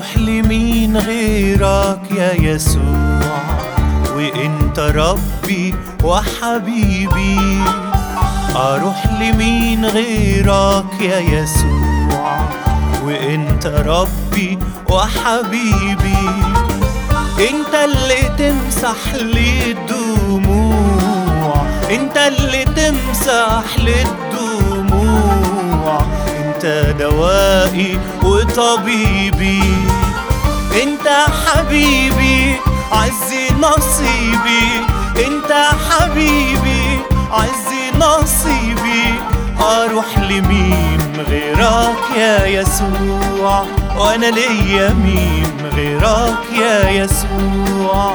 اروح لمين غيرك يا يسوع وانت ربي وحبيبي اروح لمين غيرك يا يسوع وانت ربي وحبيبي انت اللي تمسح لي الدموع انت اللي تمسح لي الدموع انت دوائي وطبيبي انت حبيبي عزي نصيبي انت حبيبي عزي نصيبي اروح لمين غيرك يا يسوع وانا ليا مين غيرك يا يسوع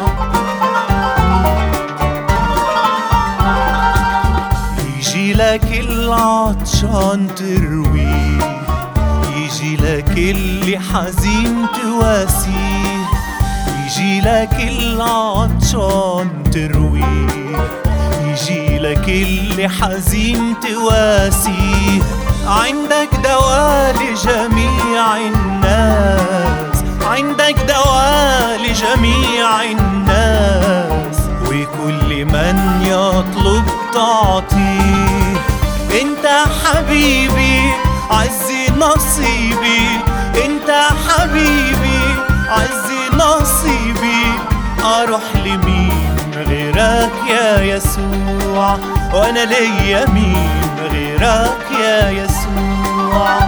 يجي لك العطشان ترويه يجي لك اللي حزين تواسيه يجي لك العطشان ترويه يجي لك اللي حزين تواسيه عندك دواء لجميع الناس عندك دواء لجميع الناس وكل من يطلب تعطيه انت حبيبي عزي نصيبي انت حبيبي عزي نصيبي اروح لمين غيرك يا يسوع وانا ليا مين غيرك يا يسوع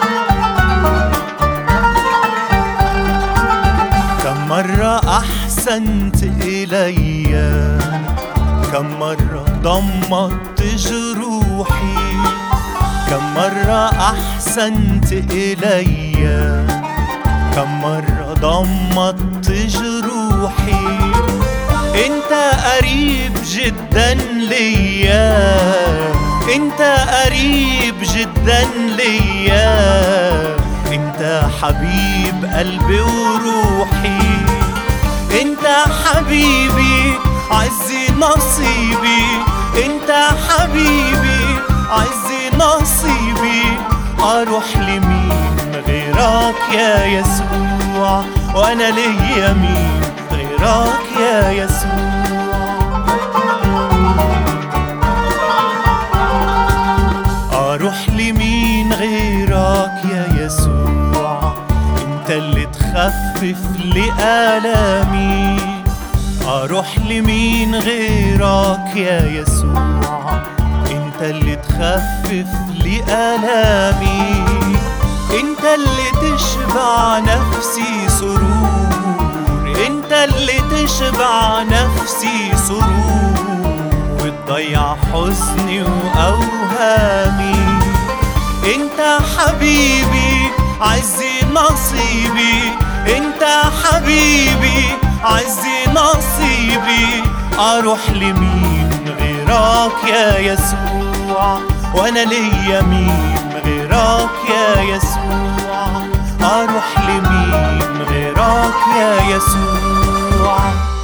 كم مرة أحسنت إلي كم مرة ضمت جروحي كم مرة أحسنت إلي كم مرة ضمت جروحي انت قريب جدا ليا انت قريب جدا ليا انت حبيب قلبي وروحي انت حبيبي عزي نصيبي انت حبيبي عزي نصيبي اروح لمين غيرك يا يسوع وانا ليا مين غيرك يا يسوع اروح لمين غيرك يا يسوع انت اللي تخفف لي الامي اروح لمين غيرك يا يسوع انت اللي تخفف لي الامي انت اللي تشبع نفسي سرور انت اللي تشبع نفسي سرور وتضيع حزني واوهامي انت حبيبي عزي نصيبي انت حبيبي عزي نصيبي اروح لمين غيرك يا يسوع وانا ليا مين غيرك يا يسوع اروح لمين غيرك يا يسوع